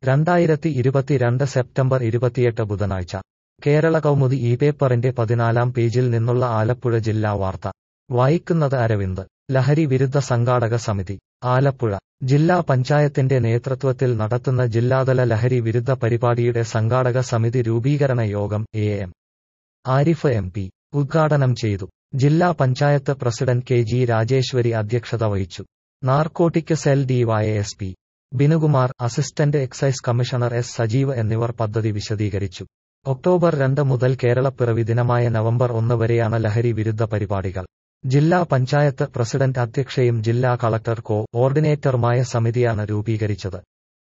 രണ്ടായിരത്തി ഇരുപത്തിരണ്ട് സെപ്റ്റംബർ ഇരുപത്തിയെട്ട് ബുധനാഴ്ച കേരള കൗമുദി ഈ പേപ്പറിന്റെ പതിനാലാം പേജിൽ നിന്നുള്ള ആലപ്പുഴ ജില്ലാ വാർത്ത വായിക്കുന്നത് അരവിന്ദ് ലഹരി വിരുദ്ധ സംഘാടക സമിതി ആലപ്പുഴ ജില്ലാ പഞ്ചായത്തിന്റെ നേതൃത്വത്തിൽ നടത്തുന്ന ജില്ലാതല ലഹരി വിരുദ്ധ പരിപാടിയുടെ സംഘാടക സമിതി രൂപീകരണ യോഗം A M Arif M P ഉദ്ഘാടനം ചെയ്തു ജില്ലാ panchayat president K G Rajeswari അധ്യക്ഷത വഹിച്ചു narcotic cell D Y S P Binukumar assistant excise commissioner S Sajeev എന്നിവർ പദ്ധതി വിശദീകരിച്ചു ഒക്ടോബർ രണ്ട് മുതൽ കേരളപ്പിറവി ദിനമായ നവംബർ ഒന്ന് വരെയാണ് ലഹരി വിരുദ്ധ പരിപാടികൾ ജില്ലാ പഞ്ചായത്ത് പ്രസിഡന്റ് അധ്യക്ഷയും ജില്ലാ കളക്ടർ കോ ഓർഡിനേറ്ററുമായ സമിതിയാണ് രൂപീകരിച്ചത്